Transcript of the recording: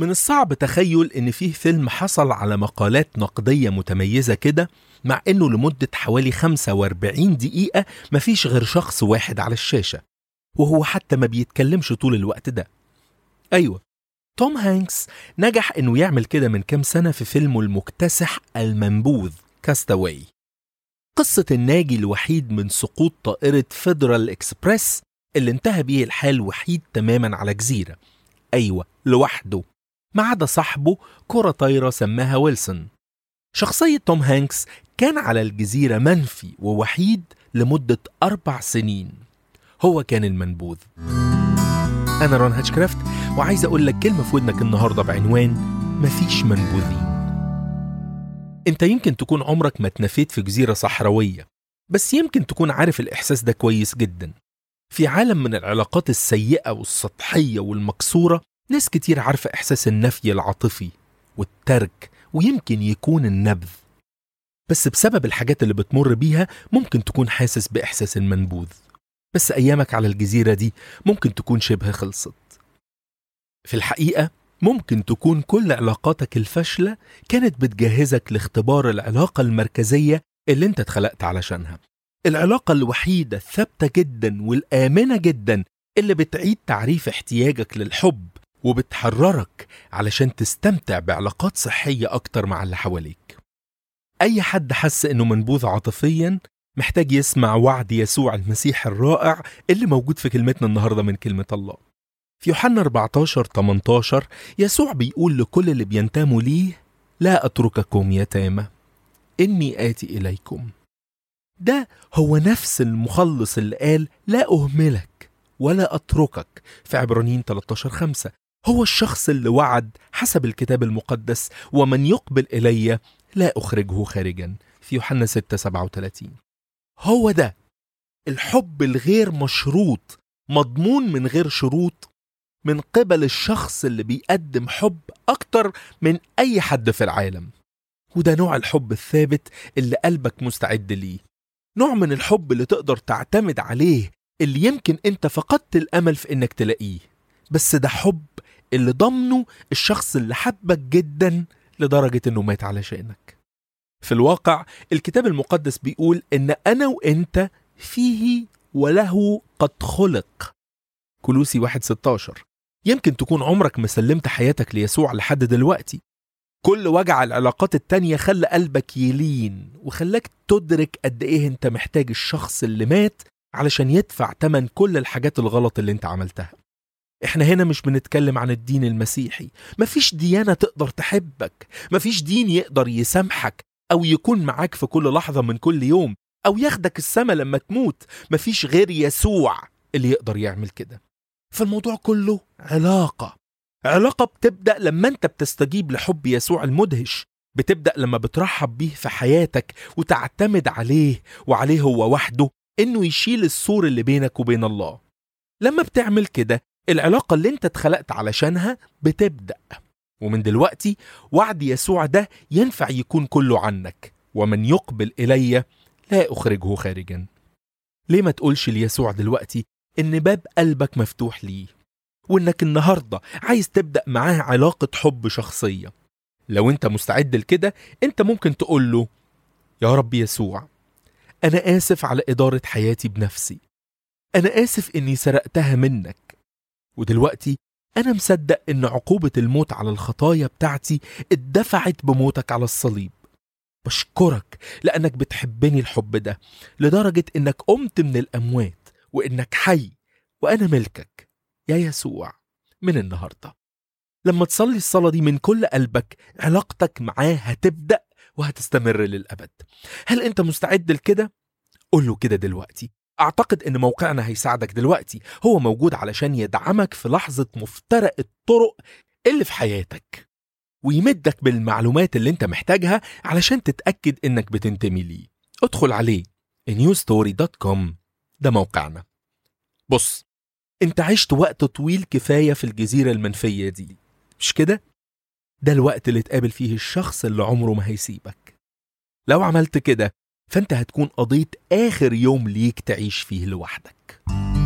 من الصعب تخيل إن فيه فيلم حصل على مقالات نقدية متميزة كده مع إنه لمدة حوالي 45 دقيقة مفيش غير شخص واحد على الشاشة وهو حتى ما بيتكلمش طول الوقت ده أيوة توم هانكس نجح إنه يعمل كده من كام سنة في فيلمه المكتسح المنبوذ كاستاوي قصة الناجي الوحيد من سقوط طائرة فيدرال إكسبريس اللي انتهى بيه الحال وحيد تماما على جزيرة أيوة لوحده ما عدا صاحبه كرة طايرة سماها ويلسون شخصية توم هانكس كان على الجزيرة منفي ووحيد لمدة أربع سنين هو كان المنبوذ أنا رون هاتشكرافت وعايز أقول لك كلمة في ودنك النهاردة بعنوان مفيش منبوذين أنت يمكن تكون عمرك ما اتنفيت في جزيرة صحراوية بس يمكن تكون عارف الإحساس ده كويس جدا في عالم من العلاقات السيئة والسطحية والمكسورة ناس كتير عارفة إحساس النفي العاطفي والترك ويمكن يكون النبذ بس بسبب الحاجات اللي بتمر بيها ممكن تكون حاسس بإحساس المنبوذ بس أيامك على الجزيرة دي ممكن تكون شبه خلصت في الحقيقة ممكن تكون كل علاقاتك الفاشلة كانت بتجهزك لاختبار العلاقة المركزية اللي انت اتخلقت علشانها العلاقة الوحيدة الثابتة جدا والآمنة جدا اللي بتعيد تعريف احتياجك للحب وبتحررك علشان تستمتع بعلاقات صحية أكتر مع اللي حواليك أي حد حس إنه منبوذ عاطفيا محتاج يسمع وعد يسوع المسيح الرائع اللي موجود في كلمتنا النهاردة من كلمة الله في يوحنا 14 18 يسوع بيقول لكل اللي بينتموا ليه لا أترككم يتامى إني آتي إليكم ده هو نفس المخلص اللي قال لا أهملك ولا أتركك في عبرانيين 13 5 هو الشخص اللي وعد حسب الكتاب المقدس ومن يقبل إلي لا أخرجه خارجا في يوحنا 6 37 هو ده الحب الغير مشروط مضمون من غير شروط من قبل الشخص اللي بيقدم حب أكتر من أي حد في العالم وده نوع الحب الثابت اللي قلبك مستعد ليه نوع من الحب اللي تقدر تعتمد عليه اللي يمكن انت فقدت الأمل في انك تلاقيه بس ده حب اللي ضمنه الشخص اللي حبك جدا لدرجة انه مات علشانك في الواقع الكتاب المقدس بيقول ان انا وانت فيه وله قد خلق كلوسي 1 16 يمكن تكون عمرك ما سلمت حياتك ليسوع لحد دلوقتي كل وجع العلاقات التانية خلى قلبك يلين وخلاك تدرك قد ايه انت محتاج الشخص اللي مات علشان يدفع تمن كل الحاجات الغلط اللي انت عملتها احنا هنا مش بنتكلم عن الدين المسيحي مفيش ديانة تقدر تحبك مفيش دين يقدر يسامحك أو يكون معاك في كل لحظة من كل يوم أو ياخدك السما لما تموت مفيش غير يسوع اللي يقدر يعمل كده فالموضوع كله علاقة علاقة بتبدأ لما أنت بتستجيب لحب يسوع المدهش بتبدأ لما بترحب بيه في حياتك وتعتمد عليه وعليه هو وحده إنه يشيل السور اللي بينك وبين الله لما بتعمل كده العلاقة اللي انت اتخلقت علشانها بتبدأ ومن دلوقتي وعد يسوع ده ينفع يكون كله عنك ومن يقبل إلي لا أخرجه خارجا ليه ما تقولش ليسوع دلوقتي إن باب قلبك مفتوح ليه وإنك النهاردة عايز تبدأ معاه علاقة حب شخصية لو انت مستعد لكده انت ممكن تقول له يا رب يسوع أنا آسف على إدارة حياتي بنفسي أنا آسف إني سرقتها منك ودلوقتي أنا مصدق إن عقوبة الموت على الخطايا بتاعتي اتدفعت بموتك على الصليب بشكرك لأنك بتحبني الحب ده لدرجة إنك قمت من الأموات وإنك حي وأنا ملكك يا يسوع من النهاردة لما تصلي الصلاة دي من كل قلبك علاقتك معاه هتبدأ وهتستمر للأبد هل أنت مستعد لكده؟ قول له كده دلوقتي أعتقد إن موقعنا هيساعدك دلوقتي هو موجود علشان يدعمك في لحظة مفترق الطرق اللي في حياتك ويمدك بالمعلومات اللي انت محتاجها علشان تتأكد إنك بتنتمي ليه ادخل عليه newstory.com ده موقعنا بص انت عشت وقت طويل كفاية في الجزيرة المنفية دي مش كده؟ ده الوقت اللي تقابل فيه الشخص اللي عمره ما هيسيبك لو عملت كده فانت هتكون قضيت آخر يوم ليك تعيش فيه لوحدك